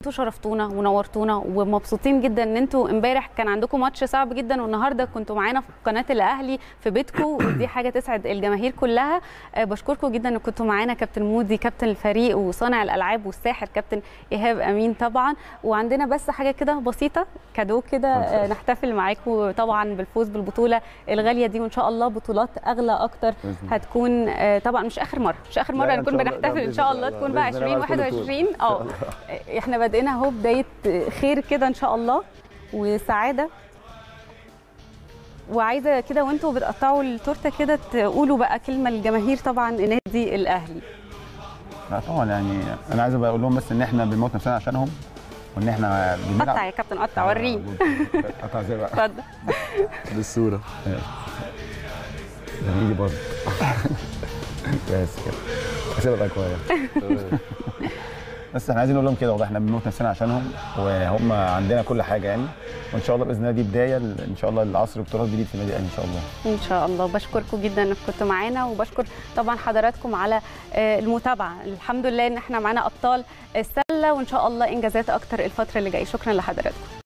انتوا شرفتونا ونورتونا ومبسوطين جدا ان انتوا امبارح كان عندكم ماتش صعب جدا والنهارده كنتوا معانا في قناه الاهلي في بيتكم ودي حاجه تسعد الجماهير كلها آه، بشكركم جدا ان كنتوا معانا كابتن مودي كابتن الفريق وصانع الالعاب والساحر كابتن ايهاب امين طبعا وعندنا بس حاجه كده بسيطه كادو كده آه، نحتفل معاكم طبعا بالفوز بالبطوله الغاليه دي وان شاء الله بطولات اغلى اكتر بإذن الله. هتكون آه، طبعا مش اخر مره مش اخر لا، مره إن نكون شاء الله. لا، بنحتفل ان بإذن شاء الله. الله تكون بقى بإذن الله على كل 2021 اه احنا بادئنا اهو بدايه خير كده ان شاء الله وسعاده وعايزه كده وانتوا بتقطعوا التورته كده تقولوا بقى كلمه للجماهير طبعا نادي الاهلي لا طبعا يعني انا عايز اقول لهم بس ان احنا بنموت نفسنا عشانهم وان احنا بنلعب قطع يا كابتن قطع وريني قطع ازاي بقى اتفضل بالصوره ده ايدي برضه بس كده هسيبها بقى كويس بس احنا عايزين نقول لهم كده والله احنا بنموت نفسنا عشانهم وهم عندنا كل حاجه يعني وان شاء الله باذن الله دي بدايه ل- ان شااء الله العصر بطولات جديد في النادي الاهلي ان شاء الله ان شاء الله بشكركم جدا انكم كنتوا معانا وبشكر طبعا حضراتكم على آه، المتابعه الحمد لله ان احنا معانا ابطال السله وان شاء الله انجازات اكتر الفتره اللي جايه شكرا لحضراتكم